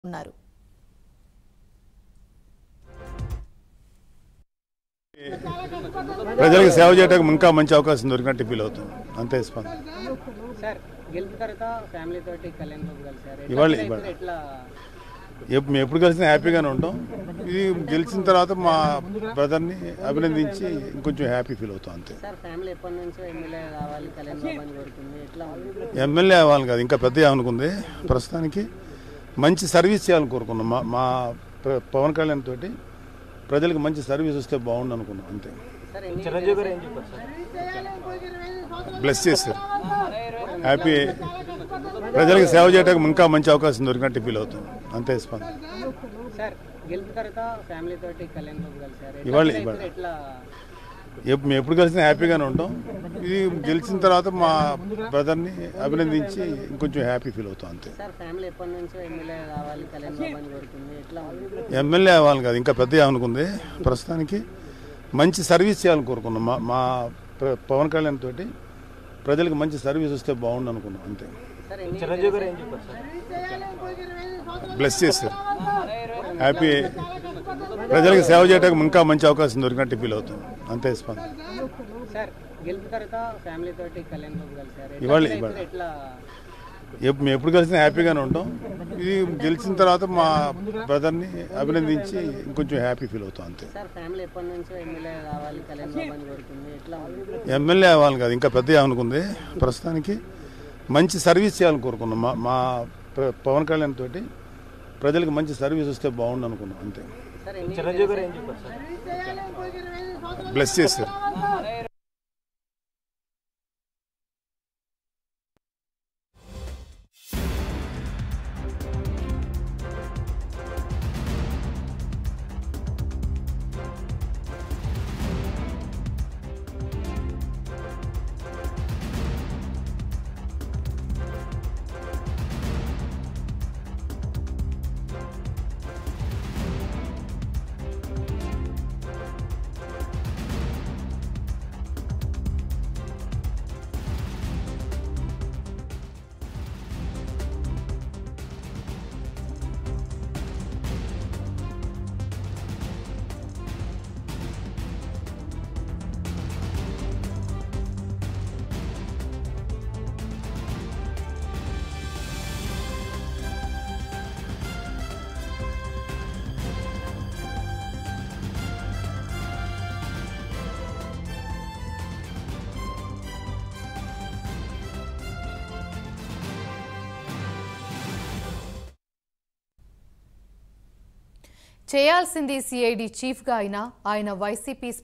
ఉన్నారు ప్రజలకు సేవ చేయడానికి ఇంకా మంచి అవకాశం దొరికినట్టు ఫీల్ అవుతుంది అంతే స్పందన సార్ గెలిచిన తర్వాత ఫ్యామిలీ తోటి కళ్యాణ్ బాబు కలిసారు ఎట్లా ఇవాళ- feel ఇవాళ. అవుతుంది? ఎట్లా ఎప్పుడు మేము ఎప్పుడు కలిసినా హ్యాపీగానే ఉంటాం ఇది గెలిచిన తర్వాత మా బ్రదర్ని అభినందించి ఇంకొంచెం హ్యాపీ ఫీల్ అవుతాం అంతే సార్ ఫ్యామిలీ ఎప్పటి నుంచో ఎమ్మెల్యే కావాలి కళ్యాణ్ బాబు అని కోరుకుంది ఎట్లా ఉంది ఎమ్మెల్యే అవ్వాలి కాదు ఇంకా పెద్ద అనుకుంది ప్రస్తుతానికి మంచి సర్వీస్ చేయాలని కోరుకున్నాం మా మా ప్ర- పవన్ కళ్యాణ్ తోటి ప్రజలకు మంచి సర్వీస్ వస్తే బాగుండు అనుకున్నాం అంతే సార్ ఎన్ని బ్లెస్ చేస్తారు హ్యాపీ ప్రజలకు సేవ చేయడానికి ఇంకా మంచి అవకాశం దొరికినట్టు ఫీల్ అవుతాం అంతే స్పందన సార్ గెలిచిన తర్వాత ఫ్యామిలీ తోటి కళ్యాణ్ బాబు కలిసారు ఎట్లా ఇవాళ- feel ఇవాళ. అవుతుంది? ఎట్లా ఎప్పుడు మేము ఎప్పుడు కలిసినా హ్యాపీగానే ఉంటాం ఇది గెలిచిన తర్వాత మా బ్రదర్ని అభినందించి ఇంకొంచెం హ్యాపీ ఫీల్ అవుతాం అంతే సార్ ఫ్యామిలీ ఎప్పటి నుంచో ఎమ్మెల్యే కావాలి కళ్యాణ్ బాబు అని కోరుకుంది ఎట్లా ఉంది ఎమ్మెల్యే అవ్వాలి కాదు ఇంకా పెద్ద అనుకుంది ప్రస్తుతానికి మంచి సర్వీస్ చేయాలని కోరుకున్నాం మా మా ప్ర- పవన్ కళ్యాణ్ తోటి ప్రజలకు మంచి సర్వీస్ వస్తే బాగుండు అనుకున్నాం అంతే సార్ ఎన్ని బ్లెస్ చేస్తారు హ్యాపీ ప్రజలకు సేవ చేయడానికి ఇంకా మంచి అవకాశం దొరికినట్టు ఫీల్ అవుతాం అంతే స్పందన సార్ గెలిచిన తర్వాత ఫ్యామిలీ తోటి కళ్యాణ్ బాబు కలిసారు ఎట్లా ఇవాళ- feel ఇవాళ. అవుతుంది? ఎట్లా ఎప్పుడు మేము ఎప్పుడు కలిసినా హ్యాపీగానే ఉంటాం ఇది గెలిచిన తర్వాత మా బ్రదర్ని అభినందించి ఇంకొంచెం హ్యాపీ ఫీల్ అవుతాం అంతే సార్ ఫ్యామిలీ ఎప్పటి నుంచో ఎమ్మెల్యే కావాలి కళ్యాణ్ బాబు అని కోరుకుంది ఎట్లా ఉంది ఎమ్మెల్యే అవ్వాలి కాదు ఇంకా పెద్ద అనుకుంది ప్రస్తుతానికి మంచి సర్వీస్ చేయాలని కోరుకున్నాం మా మా ప్ర- పవన్ కళ్యాణ్ తోటి ప్రజలకు మంచి సర్వీస్ వస్తే బాగుండు అనుకున్నాం అంతే సార్ ఎన్ని బ్లెస్ చేస్తారు చేయాల్సింది సిఐడి చీఫ్గా అయినా ఆయన వైసీపీ